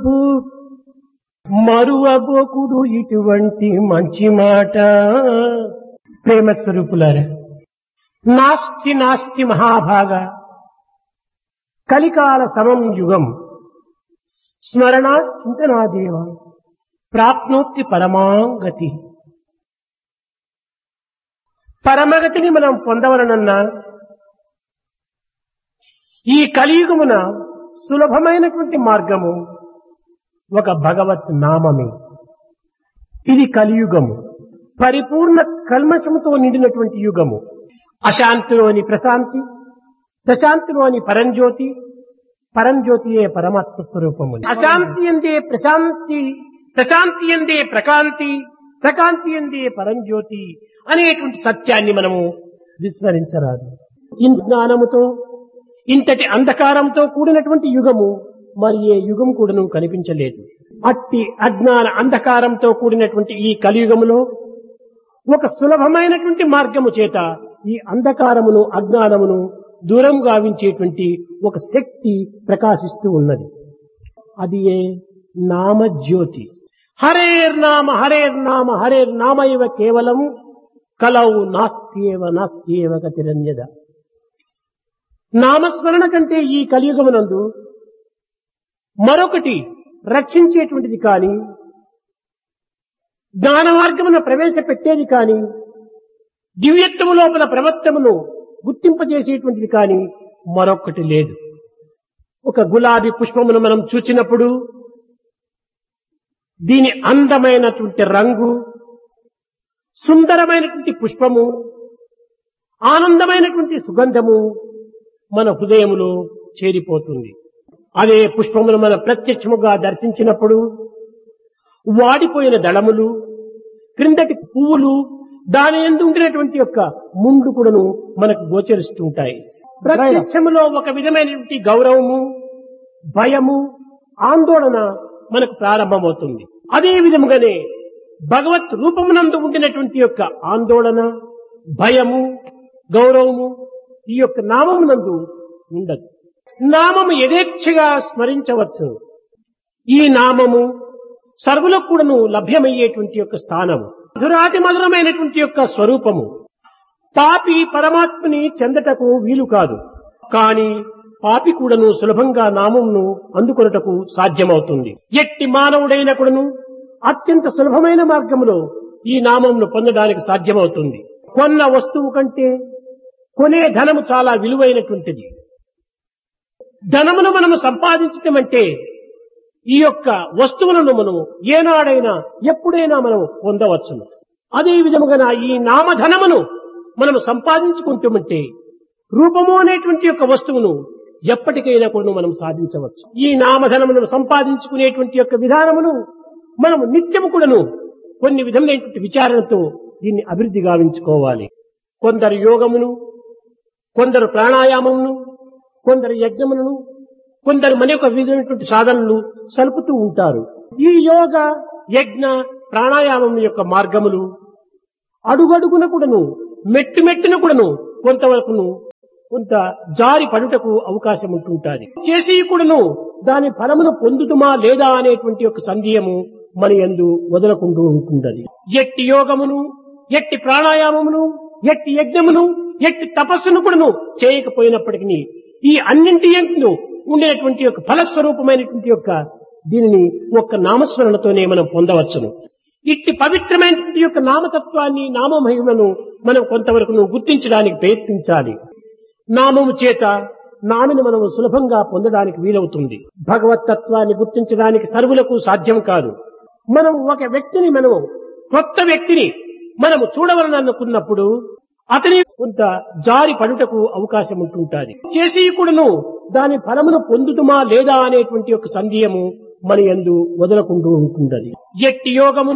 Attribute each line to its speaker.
Speaker 1: సుబ్బు మరువబోకుడు ఇటువంటి మంచి మాట ప్రేమ స్వరూపులారా నాస్తి నాస్తి మహాభాగ కలికాల సమం యుగం స్మరణ చింతనాదేవ ప్రాప్నోత్తి పరమాంగతి పరమగతిని మనం పొందవలనన్నా ఈ కలియుగమున సులభమైనటువంటి మార్గము ఒక భగవత్ నామమే ఇది కలియుగము పరిపూర్ణ కల్మషముతో నిండినటువంటి యుగము అశాంతిలోని ప్రశాంతి ప్రశాంతిలోని పరంజ్యోతి పరంజ్యోతియే పరమాత్మ స్వరూపము అశాంతి ఎందే ప్రశాంతి ప్రశాంతి ఎందే ప్రకాంతి ప్రకాంతి ఎందే పరంజ్యోతి అనేటువంటి సత్యాన్ని మనము విస్మరించరాదు ఇంత జ్ఞానముతో ఇంతటి అంధకారంతో కూడినటువంటి యుగము మరి ఏ యుగం కూడాను కనిపించలేదు అట్టి అజ్ఞాన అంధకారంతో కూడినటువంటి ఈ కలియుగములో ఒక సులభమైనటువంటి మార్గము చేత ఈ అంధకారమును అజ్ఞానమును దూరం గావించేటువంటి ఒక శక్తి ప్రకాశిస్తూ ఉన్నది అది ఏ నామజ్యోతి హరేర్నామ హరేర్నామ హరేర్నామ ఇవ కేవలం కలౌ నాస్త్యేవ నాస్త్యేవ గతిరన్యద నామస్మరణ కంటే ఈ కలియుగమునందు మరొకటి రక్షించేటువంటిది కాని జ్ఞాన మార్గమున ప్రవేశపెట్టేది కాని దివ్యత్వము లోపల ప్రవర్తమును గుర్తింపజేసేటువంటిది కాని మరొకటి లేదు ఒక గులాబీ పుష్పమును మనం చూచినప్పుడు దీని అందమైనటువంటి రంగు సుందరమైనటువంటి పుష్పము ఆనందమైనటువంటి సుగంధము మన హృదయములో చేరిపోతుంది అదే పుష్పమును మనం ప్రత్యక్షముగా దర్శించినప్పుడు వాడిపోయిన దళములు క్రిందటి పువ్వులు దాని ఎందు ఉండినటువంటి యొక్క ముండు కూడాను మనకు గోచరిస్తుంటాయి ప్రత్యక్షములో ఒక విధమైనటువంటి గౌరవము భయము ఆందోళన మనకు ప్రారంభమవుతుంది అదే విధముగానే భగవత్ రూపమునందు ఉండినటువంటి యొక్క ఆందోళన భయము గౌరవము ఈ యొక్క నామమునందు ఉండదు నామము యథేచ్ఛగా స్మరించవచ్చు ఈ నామము సర్వులకు కూడాను లభ్యమయ్యేటువంటి యొక్క స్థానము మధురాతి మధురమైనటువంటి యొక్క స్వరూపము పాపి పరమాత్మని చెందటకు వీలు కాదు కాని పాపి కూడాను సులభంగా నామమును అందుకొనటకు సాధ్యమవుతుంది ఎట్టి మానవుడైన కూడాను అత్యంత సులభమైన మార్గములో ఈ నామమును పొందడానికి సాధ్యమవుతుంది కొన్న వస్తువు కంటే కొనే ధనము చాలా విలువైనటువంటిది ధనమును మనము సంపాదించటం అంటే ఈ యొక్క వస్తువులను మనము ఏనాడైనా ఎప్పుడైనా మనం పొందవచ్చును అదే విధముగా ఈ నామధనమును మనము సంపాదించుకుంటామంటే రూపము అనేటువంటి యొక్క వస్తువును ఎప్పటికైనా కూడా మనం సాధించవచ్చు ఈ నామధనమును సంపాదించుకునేటువంటి యొక్క విధానమును మనము నిత్యము కూడాను కొన్ని విధములైనటువంటి విచారణతో దీన్ని అభివృద్ధి గావించుకోవాలి కొందరు యోగమును కొందరు ప్రాణాయామమును కొందరు యజ్ఞములను కొందరు మన యొక్క విధమైనటువంటి సాధనలు సలుపుతూ ఉంటారు ఈ యోగ యజ్ఞ ప్రాణాయామం యొక్క మార్గములు అడుగడుగున కూడాను మెట్టు మెట్టున కూడాను కొంతవరకును కొంత జారి పడుటకు అవకాశం ఉంటుంటుంది చేసి కూడాను దాని ఫలమును పొందుతుమా లేదా అనేటువంటి యొక్క సందేహము మన ఎందు వదలకుంటూ ఉంటుండది ఎట్టి యోగమును ఎట్టి ప్రాణాయామమును ఎట్టి యజ్ఞమును ఎట్టి తపస్సును కూడాను చేయకపోయినప్పటికీ ఈ అన్నింటి ఎందు ఉండేటువంటి యొక్క ఫలస్వరూపమైనటువంటి యొక్క దీనిని ఒక్క నామస్మరణతోనే మనం పొందవచ్చును ఇట్టి పవిత్రమైనటువంటి యొక్క నామతత్వాన్ని నామమహిమను మనం కొంతవరకు గుర్తించడానికి ప్రయత్నించాలి నామము చేత నామిని మనము సులభంగా పొందడానికి వీలవుతుంది భగవత్ తత్వాన్ని గుర్తించడానికి సర్వులకు సాధ్యం కాదు మనం ఒక వ్యక్తిని మనము కొత్త వ్యక్తిని మనము చూడవలని అనుకున్నప్పుడు అతని కొంత జారి పడుటకు అవకాశం ఉంటుంటుంది చేసి కూడాను దాని ఫలమును పొందుతుమా లేదా అనేటువంటి యొక్క సందేహము మన ఎందు వదలకుంటూ ఉంటుండది ఎట్టి యోగము